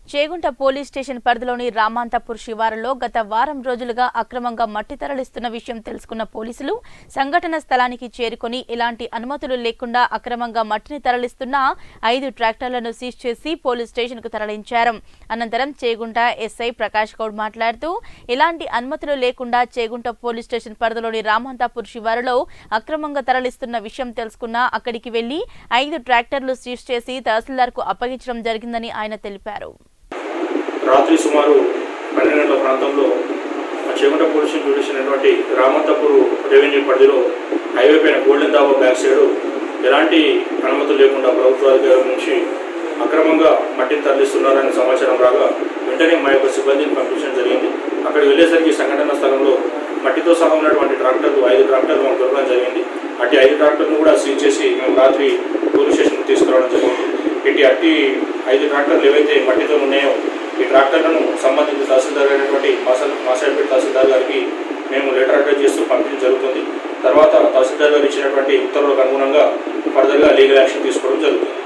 Chegunta police station పరిధిలోని రామాంతపూర్ శివారులో గత వారం రోజులుగా అక్రమంగా మట్టి తరలిస్తున్న విషయం తెలుసుకున్న పోలీసులు సంఘటన స్థలానికి చేరుకొని ఎలాంటి అనుమతులు లేకుండా అక్రమంగా మట్టిని తరలిస్తున్న ఐదు ట్రాక్టర్లను సీజ్ చేసి పోలీస్ స్టేషన్ కు తరలించారు అనంతరం చేగుంట ఎస్ఐ ప్రకాష్ గౌడ్ మాట్లాడుతూ ఎలాంటి అనుమతులు లేకుండా చేగుంట పోలీస్ స్టేషన్ పరిధిలోని రామాంతాపూర్ శివారులో అక్రమంగా తరలిస్తున్న విషయం తెలుసుకున్న అక్కడికి వెళ్లి ఐదు ట్రాక్టర్లు సీజ్ చేసి తహసీల్దార్ కు అప్పగించడం జరిగిందని ఆయన తెలిపారు రాత్రి సుమారు పన్నెండు గంటల ప్రాంతంలో మా చేగుంట పోలీస్ స్టేషన్ చూసినటువంటి రామంతపూర్ రెవెన్యూ పరిధిలో హైవే పైన గోల్డెన్ దాబా బ్యాక్ సైడ్ ఎలాంటి అనుమతులు లేకుండా ప్రభుత్వ అధికారుల నుంచి అక్రమంగా మట్టిని తరలిస్తున్నారనే సమాచారం రాగా వెంటనే మా యొక్క సిబ్బందిని పంపించడం జరిగింది అక్కడికి వెళ్ళేసరికి సంఘటన స్థలంలో మట్టితో సహా ఉన్నటువంటి ట్రాక్టర్లు ఐదు ట్రాక్టర్లు మనకు దొరకడం జరిగింది అట్టి ఐదు ట్రాక్టర్లు కూడా సీజ్ చేసి మేము రాత్రి పోలీస్ స్టేషన్కి తీసుకురావడం జరిగింది ఇటు అట్టి ఐదు ట్రాక్టర్లు ఏవైతే మట్టితో ఉన్నాయో ఈ ట్రాక్టర్లను సంబంధిత తహసీల్దార్ అయినటువంటి మాసల్ మాసాయిపేట తహసీల్దార్ గారికి మేము లెటర్ అటాచ్ చేస్తూ పంపించడం జరుగుతుంది తర్వాత తహసీల్దార్ గారు ఇచ్చినటువంటి ఉత్తర్వులకు అనుగుణంగా ఫర్దర్గా లీగల్ యాక్షన్ తీసుకోవడం జరుగుతుంది